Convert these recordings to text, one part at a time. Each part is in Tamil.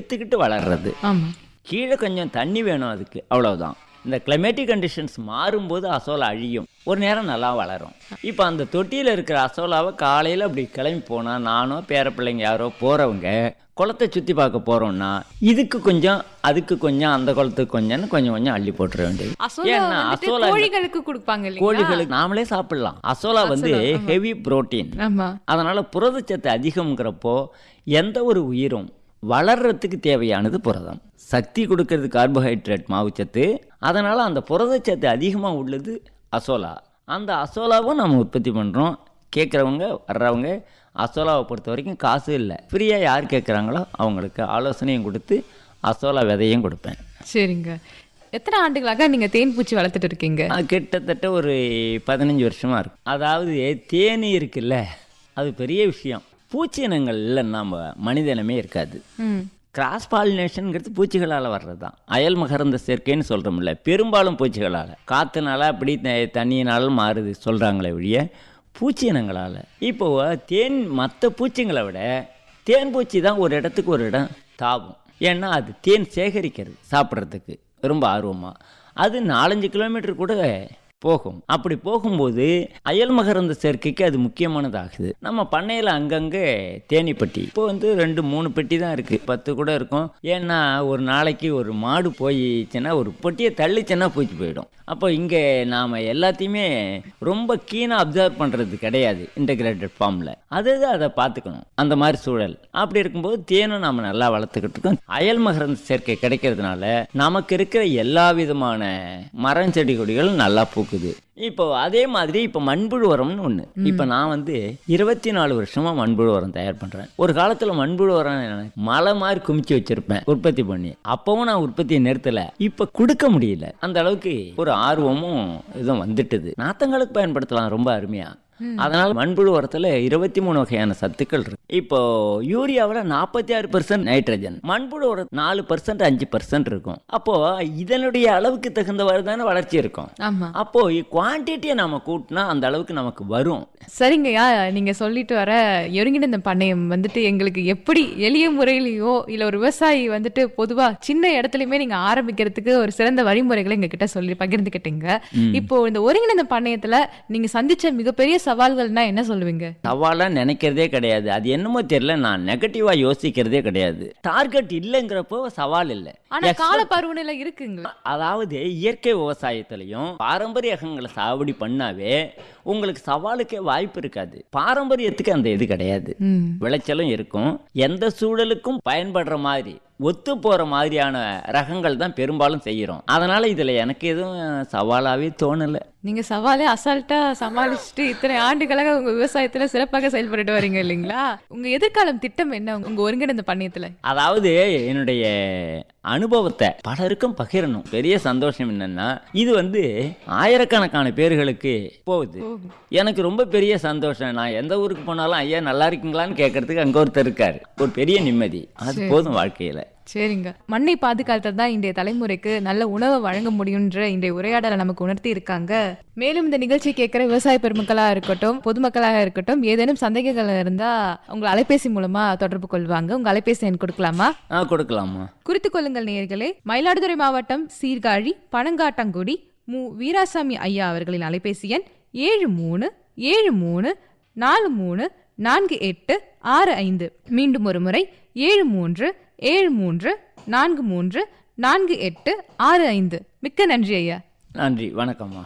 எடுத்துக்கிட்டு வளர்றது ஆமா கீழே கொஞ்சம் தண்ணி வேணும் அதுக்கு அவ்வளவுதான் இந்த கிளைமேட்டிக் கண்டிஷன்ஸ் மாறும்போது அசோலா அழியும் ஒரு நேரம் நல்லா வளரும் இப்போ அந்த தொட்டியில் இருக்கிற அசோலாவை காலையில் அப்படி கிளம்பி போனால் நானோ பேர பிள்ளைங்க யாரோ போகிறவங்க குளத்தை சுற்றி பார்க்க போகிறோம்னா இதுக்கு கொஞ்சம் அதுக்கு கொஞ்சம் அந்த குளத்துக்கு கொஞ்சம்னு கொஞ்சம் கொஞ்சம் அள்ளி போட்டுற வேண்டியது அசோலா ஏன்னா வந்துட்டு அசோலா கோழிகளுக்கு கொடுப்பாங்க இல்லைங்களா கோழிகளுக்கு நாமளே சாப்பிடலாம் அசோலா வந்து ஹெவி புரோட்டீன் ஆமா அதனால் புரதச்சத்து அதிகம்ங்கிறப்போ எந்த ஒரு உயிரும் வளர்றதுக்கு தேவையானது புரதம் சக்தி கொடுக்கறது கார்போஹைட்ரேட் மாவுச்சத்து அதனால் அந்த புரதச்சத்து அதிகமாக உள்ளது அசோலா அந்த அசோலாவும் நம்ம உற்பத்தி பண்ணுறோம் கேட்குறவங்க வர்றவங்க அசோலாவை பொறுத்த வரைக்கும் காசு இல்லை ஃப்ரீயாக யார் கேட்குறாங்களோ அவங்களுக்கு ஆலோசனையும் கொடுத்து அசோலா விதையும் கொடுப்பேன் சரிங்க எத்தனை ஆண்டுகளாக நீங்க தேன் பூச்சி வளர்த்துட்டு இருக்கீங்க அது கிட்டத்தட்ட ஒரு பதினஞ்சு வருஷமாக இருக்கும் அதாவது தேனி இருக்குல்ல அது பெரிய விஷயம் பூச்சி இனங்கள் இல்லைன்னா நம்ம மனிதனமே இருக்காது ம் கிராஸ் பாலினேஷனுங்கிறது பூச்சிகளால் வர்றது தான் அயல் மகரந்த சேர்க்கைன்னு சொல்கிறோம்ல பெரும்பாலும் பூச்சிகளால் காற்றுனால அப்படி த- தண்ணியினால மாறுது சொல்கிறாங்களே ஒழிய பூச்சி இனங்களால் இப்போ தேன் மற்ற பூச்சிங்களை விட தேன் பூச்சி தான் ஒரு இடத்துக்கு ஒரு இடம் தாவும் ஏன்னா அது தேன் சேகரிக்கிறது சாப்பிட்றதுக்கு ரொம்ப ஆர்வமாக அது நாலஞ்சு கிலோமீட்டர் கூட போகும் அப்படி போகும்போது அயல் மகரந்த சேர்க்கைக்கு அது முக்கியமானதாகுது நம்ம பண்ணையில் அங்கங்கே தேனி பெட்டி இப்போ வந்து ரெண்டு மூணு பெட்டி தான் இருக்குது பத்து கூட இருக்கும் ஏன்னா ஒரு நாளைக்கு ஒரு மாடு போயிடுச்சுன்னா ஒரு பெட்டியை தள்ளிச்சுன்னா பூச்சி போயிடும் அப்போ இங்கே நாம் எல்லாத்தையுமே ரொம்ப கீனாக அப்சர்வ் பண்ணுறது கிடையாது இன்டகிரேட்டட் ஃபார்மில் அது அது அதை பார்த்துக்கணும் அந்த மாதிரி சூழல் அப்படி இருக்கும்போது தேனும் நம்ம நல்லா வளர்த்துக்கிட்டு இருக்கோம் அயல் மகரந்த சேர்க்கை கிடைக்கிறதுனால நமக்கு இருக்கிற எல்லா விதமான மரம் செடி கொடிகளும் நல்லா பூக்குது இப்போ அதே மாதிரி இப்போ மண்புழு உரம்னு ஒன்று இப்போ நான் வந்து இருபத்தி நாலு வருஷமா மண்புழு உரம் தயார் பண்ணுறேன் ஒரு காலத்தில் மண்புழு உரம் நான் மலை மாதிரி குமிச்சு வச்சிருப்பேன் உற்பத்தி பண்ணி அப்பவும் நான் உற்பத்தியை நிறுத்தலை இப்போ கொடுக்க முடியல அந்த அளவுக்கு ஒரு ஆர்வமும் இதுவும் வந்துட்டுது நாத்தங்களுக்கு பயன்படுத்தலாம் ரொம்ப அருமையா அதனால மண்புழு உரத்துல இருபத்தி மூணு வகையான சத்துக்கள் இருக்கு இப்போ யூரியாவில் நாற்பத்தி ஆறு பர்சன்ட் நைட்ரஜன் மண்புழு உரம் நாலு பர்சன்ட் அஞ்சு பர்சன்ட் இருக்கும் அப்போ இதனுடைய அளவுக்கு தகுந்தவாறு தானே வளர்ச்சி இருக்கும் ஆமா அப்போ குவான்டிட்டியை நம்ம கூட்டினா அந்த அளவுக்கு நமக்கு வரும் சரிங்கய்யா நீங்க சொல்லிட்டு வர ஒருங்கிணைந்த பண்ணையம் வந்துட்டு எங்களுக்கு எப்படி எளிய முறையிலயோ இல்ல ஒரு விவசாயி வந்துட்டு பொதுவா சின்ன இடத்துலயுமே நீங்க ஆரம்பிக்கிறதுக்கு ஒரு சிறந்த வழிமுறைகளை எங்க கிட்ட சொல்லி பகிர்ந்துக்கிட்டீங்க இப்போ இந்த ஒருங்கிணைந்த பண்ணையத்துல நீங்க சந்திச்ச மிகப்பெரிய சவால்கள்னா என்ன சொல்லுவீங்க சவாலாக நினைக்கிறதே கிடையாது அது என்னமோ தெரியல நான் நெகட்டிவாக யோசிக்கிறதே கிடையாது டார்கெட் இல்லைங்கிறப்போ சவால் இல்லை ஆனா கால பருவநிலை இருக்குங்களா அதாவது இயற்கை விவசாயத்திலையும் பாரம்பரிய ரகங்களை சாகுபடி பண்ணாவே உங்களுக்கு சவாலுக்கே வாய்ப்பு இருக்காது பாரம்பரியத்துக்கு அந்த இது கிடையாது ம் விளைச்சலும் இருக்கும் எந்த சூழலுக்கும் பயன்படுற மாதிரி ஒத்து போற மாதிரியான ரகங்கள் தான் பெரும்பாலும் செய்கிறோம் அதனால இதுல எனக்கு எதுவும் சவாலாவே தோணல நீங்க சவாலே அசால்ட்டா சமாளிச்சுட்டு இத்தனை ஆண்டுகளாக உங்க விவசாயத்துல சிறப்பாக செயல்பட்டு வரீங்க இல்லைங்களா உங்க எதிர்காலம் திட்டம் என்ன உங்க ஒருங்கிணைந்த பண்ணையத்துல அதாவது என்னுடைய அனுபவத்தை பலருக்கும் பகிரணும் பெரிய சந்தோஷம் என்னன்னா இது வந்து ஆயிரக்கணக்கான பேர்களுக்கு போகுது எனக்கு ரொம்ப பெரிய சந்தோஷம் நான் எந்த ஊருக்கு போனாலும் ஐயா நல்லா இருக்கீங்களான்னு கேட்கறதுக்கு அங்க ஒருத்தர் இருக்காரு ஒரு பெரிய நிம்மதி அது போதும் வாழ்க்கையில சரிங்க மண்ணை பாதுகாத்தல் தான் இன்றைய தலைமுறைக்கு நல்ல உணவை வழங்க முடியுன்ற இன்றைய உரையாடலை நமக்கு உணர்த்தி இருக்காங்க மேலும் இந்த நிகழ்ச்சி கேட்கிற விவசாய பெருமக்களா இருக்கட்டும் பொதுமக்களாக இருக்கட்டும் ஏதேனும் சந்தேகங்கள் இருந்தா உங்களை அலைபேசி மூலமா தொடர்பு கொள்வாங்க உங்க அலைபேசி எண் கொடுக்கலாமா ஆ கொடுக்கலாமா குறித்துக் கொள்ளுங்கள் நேயர்களே மயிலாடுதுறை மாவட்டம் சீர்காழி பனங்காட்டங்குடி மு வீராசாமி ஐயா அவர்களின் அலைபேசி எண் ஏழு மூணு ஏழு மூணு நாலு மூணு நான்கு எட்டு ஆறு ஐந்து மீண்டும் ஒரு முறை ஏழு மூன்று ஏழு மூன்று நான்கு மூன்று நான்கு எட்டு ஆறு ஐந்து மிக்க நன்றி ஐயா நன்றி வணக்கம்மா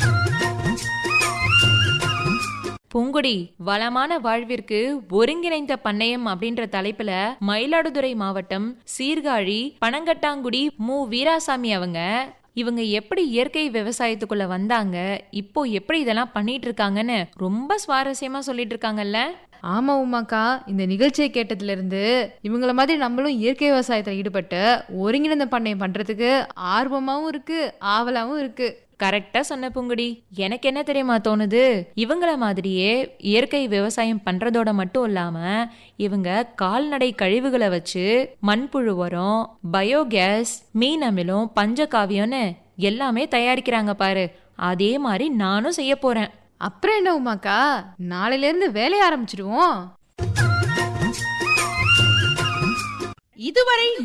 பூங்குடி வளமான வாழ்விற்கு ஒருங்கிணைந்த பண்ணையம் அப்படின்ற தலைப்புல மயிலாடுதுறை மாவட்டம் சீர்காழி பனங்கட்டாங்குடி மு வீராசாமி அவங்க இவங்க எப்படி இயற்கை விவசாயத்துக்குள்ள வந்தாங்க இப்போ எப்படி இதெல்லாம் பண்ணிட்டு இருக்காங்கன்னு ரொம்ப சுவாரஸ்யமா சொல்லிட்டு இருக்காங்கல்ல ஆமா உமாக்கா இந்த நிகழ்ச்சியை கேட்டதுல இருந்து இவங்கள மாதிரி நம்மளும் இயற்கை விவசாயத்துல ஈடுபட்டு ஒருங்கிணைந்த பண்ணையம் பண்றதுக்கு ஆர்வமாவும் இருக்கு ஆவலாவும் இருக்கு கரெக்டா சொன்ன பூங்குடி எனக்கு என்ன தெரியுமா தோணுது இவங்கள மாதிரியே இயற்கை விவசாயம் பண்றதோட மட்டும் இல்லாம இவங்க கால்நடை கழிவுகளை வச்சு மண்புழு உரம் பயோகேஸ் மீன் அமிலம் பஞ்சகாவியம்னு எல்லாமே தயாரிக்கிறாங்க பாரு அதே மாதிரி நானும் செய்ய போறேன் அப்புறம் என்ன உமாக்கா நாளையில இருந்து வேலைய ஆரம்பிச்சிடுவோம் இதுவரை